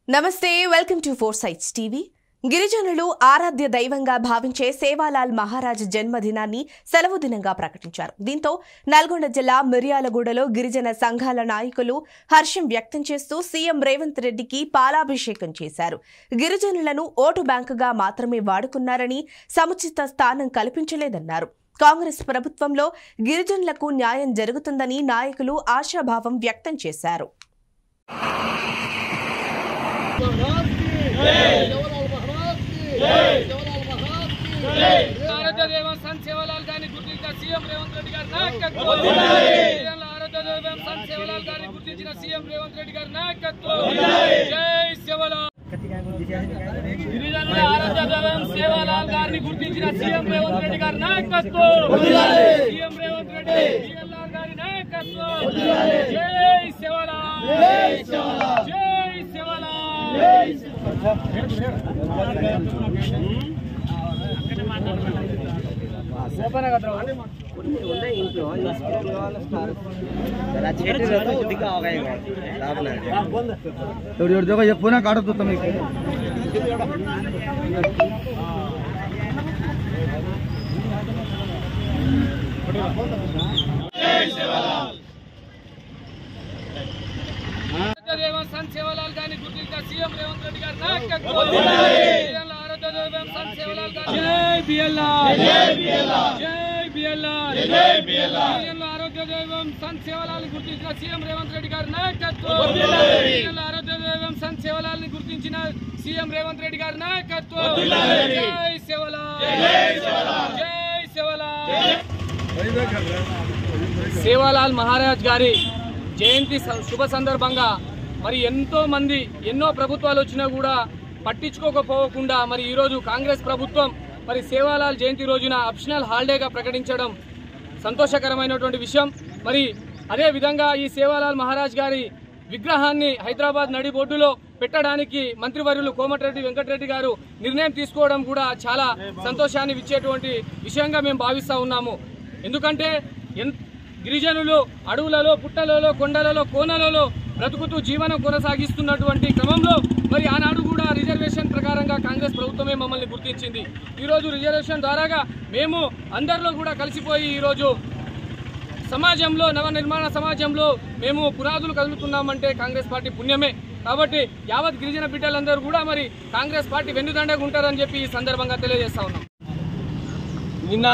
నమస్తే welcome to four sites TV గిరిజనులు ఆరాధ్య దైవంగా భావించే సేవాలాల్ మహారాజ్ జన్మదినాన్ని సెలవు దినంగా ప్రకటించారు దీంతో నల్గొండ జిల్లా మిర్యాలగూడలో గిరిజన సంఘాల నాయకులు హర్షం వ్యక్తం చేస్తూ సీఎం రేవంత్ రెడ్డికి పాలాభిషేకం చేశారు గిరిజనులను ఓటు బ్యాంకుగా మాత్రమే వాడుకున్నారని సముచిత స్థానం కల్పించలేదన్నారు కాంగ్రెస్ ప్రభుత్వంలో గిరిజనులకు న్యాయం జరుగుతుందని నాయకులు ఆశాభావం వ్యక్తం చేశారు ఆరోగ్య దేవం సంత్ సేవలాల్ గారిని గుర్తించిన సీఎం రేవంత్ రెడ్డి గారి నాయకత్వం గిరిజనుల ఆరోగ్య దేవం సంత్ సేవలాల్ గారిని గుర్తించిన సీఎం రేవంత్ రెడ్డి గారి నాయకత్వం జై సేవలాల్ గిరిజనుల ఆరోగ్య దేవం సేవలాల్ గారిని గుర్తించిన సీఎం రేవంత్ రెడ్డి గారి నాయకత్వం సీఎం రేవంత్ రెడ్డి బిఎల్ఆర్ గారి నాయకత్వం జై సేవలాల్ జై సేవలాల్ थोड़ी और देखो ये पुनः काटो तो तुम దేవం సంత్ సేవలాల్ గారిని గుర్తించిన సీఎం రేవంత్ రెడ్డి గారి నాయకత్వం గిరిజనుల ఆరోగ్య దేవం సంత్ సేవలాల్ గారి జై బిఎల్ఆర్ జై బిఎల్ఆర్ జై బిఎల్ఆర్ జై బిఎల్ఆర్ గిరిజనుల ఆరోగ్య దేవం సంత్ సేవలాల్ గుర్తించిన సీఎం రేవంత్ రెడ్డి గారి నాయకత్వం గిరిజనుల ఆరోగ్య దేవం సంత్ సేవలాల్ ని గుర్తించిన సీఎం రేవంత్ రెడ్డి గారి నాయకత్వం జై సేవలాల్ జై సేవలాల్ జై సేవలాల్ సేవాలాల్ మహారాజ్ గారి జయంతి స- శుభ సందర్భంగా మరి ఎంతో మంది ఎన్నో ప్రభుత్వాలు వచ్చినా కూడా పట్టించుకోకపోకుండా మరి ఈరోజు కాంగ్రెస్ ప్రభుత్వం మరి సేవాలాల్ జయంతి రోజున ఆప్షనల్ హాలిడేగా ప్రకటించడం సంతోషకరమైనటువంటి విషయం మరి అదే విధంగా ఈ సేవాలాల్ మహారాజ్ గారి విగ్రహాన్ని హైదరాబాద్ నడిబొడ్డులో పెట్టడానికి మంత్రివర్యులు కోమటిరెడ్డి వెంకటరెడ్డి గారు నిర్ణయం తీసుకోవడం కూడా చాలా సంతోషాన్ని ఇచ్చేటువంటి విషయంగా మేము భావిస్తా ఉన్నాము ఎందుకంటే ఎన్ గిరిజనులు అడవులలో పుట్టలలో కొండలలో కోనలలో బ్రతుకుతూ జీవనం కొనసాగిస్తున్నటువంటి క్రమంలో మరి ఆనాడు కూడా రిజర్వేషన్ ప్రకారంగా కాంగ్రెస్ ప్రభుత్వమే మమ్మల్ని గుర్తించింది ఈరోజు రిజర్వేషన్ ద్వారాగా మేము అందరిలో కూడా కలిసిపోయి ఈరోజు సమాజంలో నవ నిర్మాణ సమాజంలో మేము పునాదులు కదులుతున్నామంటే కాంగ్రెస్ పార్టీ పుణ్యమే కాబట్టి యావత్ గిరిజన బిడ్డలందరూ కూడా మరి కాంగ్రెస్ పార్టీ వెన్నుదండగా ఉంటారని చెప్పి ఈ సందర్భంగా తెలియజేస్తా ఉన్నాం నిన్న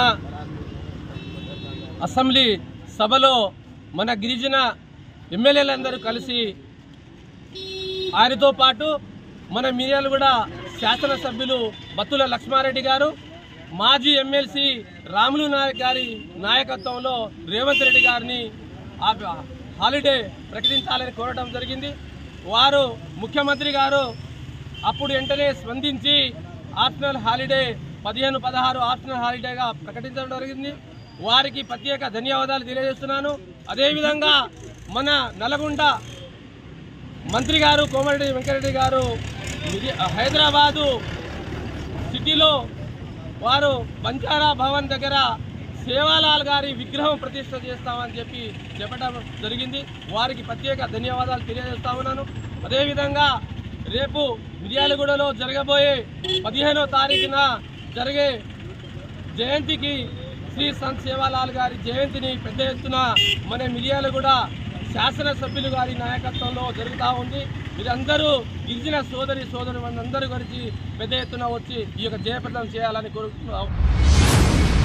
అసెంబ్లీ సభలో మన గిరిజన ఎమ్మెల్యేలందరూ కలిసి ఆయనతో పాటు మన మిర్యాలు కూడా శాసనసభ్యులు బత్తుల లక్ష్మారెడ్డి గారు మాజీ ఎమ్మెల్సీ రాములు నాయక్ గారి నాయకత్వంలో రేవంత్ రెడ్డి గారిని ఆ హాలిడే ప్రకటించాలని కోరడం జరిగింది వారు ముఖ్యమంత్రి గారు అప్పుడు వెంటనే స్పందించి ఆప్షనల్ హాలిడే పదిహేను పదహారు ఆప్షనల్ హాలిడేగా ప్రకటించడం జరిగింది వారికి ప్రత్యేక ధన్యవాదాలు తెలియజేస్తున్నాను అదేవిధంగా మన నల్గొండ మంత్రి గారు కోమరెడ్డి వెంకరెడ్డి గారు మిరి- హైదరాబాదు సిటీలో వారు బంజారా భవన్ దగ్గర సేవాలాల్ గారి విగ్రహం ప్రతిష్ట చేస్తామని చెప్పి చెప్పడం జరిగింది వారికి ప్రత్యేక ధన్యవాదాలు తెలియజేస్తా ఉన్నాను అదేవిధంగా రేపు మిర్యాలగూడలో జరగబోయే పదిహేనో తారీఖున జరిగే జయంతికి శ్రీ సంత్ సేవాలాల్ గారి జయంతిని పెద్ద ఎత్తున మన మిర్యాలగూడ శాసనసభ్యులు గారి నాయకత్వంలో జరుగుతూ ఉంది మీరందరూ గిరిజన సోదరి సోదరు అందరూ కలిసి పెద్ద ఎత్తున వచ్చి ఈ యొక్క జయప్రదం చేయాలని కోరుకుంటున్నాం